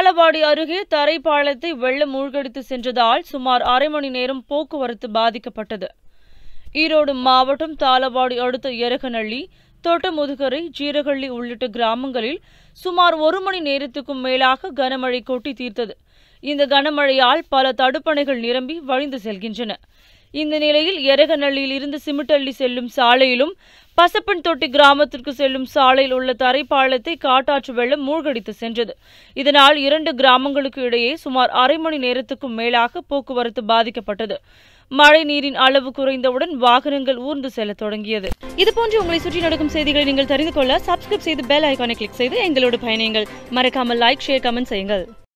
தாளவாடி அருகே தரைப்பாலத்தை வெள்ளம் மூழ்கடித்து சென்றதால் சுமார் அரை மணி நேரம் போக்குவரத்து பாதிக்கப்பட்டது ஈரோடு மாவட்டம் தாளவாடி அடுத்த எரகநள்ளி தோட்டமுதுகரை ஜீரகள்ளி உள்ளிட்ட கிராமங்களில் சுமார் ஒரு மணி நேரத்துக்கும் மேலாக கனமழை கொட்டி தீர்த்தது இந்த கனமழையால் பல தடுப்பணைகள் நிரம்பி வழிந்து செல்கின்றன இந்த நிலையில் எரகநள்ளியில் இருந்து சிமிட்டள்ளி செல்லும் சாலையிலும் பசப்பன் தொட்டி கிராமத்திற்கு செல்லும் சாலையில் உள்ள தரைப்பாலத்தை காட்டாற்று வெள்ளம் மூழ்கடித்து சென்றது இதனால் இரண்டு கிராமங்களுக்கு இடையே சுமார் அரை மணி நேரத்துக்கும் மேலாக போக்குவரத்து பாதிக்கப்பட்டது மழை நீரின் அளவு குறைந்தவுடன் வாகனங்கள் ஊர்ந்து செல்லத் தொடங்கியது இதுபோன்று உங்களை சுற்றி நடக்கும் செய்திகளை நீங்கள் தெரிந்து கொள்ள சப்ஸ்கிரைப் செய்து பெல் ஐகானை கிளிக் செய்து எங்களோடு பயணியுங்கள் மறக்காமல் லைக் ஷேர் கமெண்ட் செய்யுங்கள்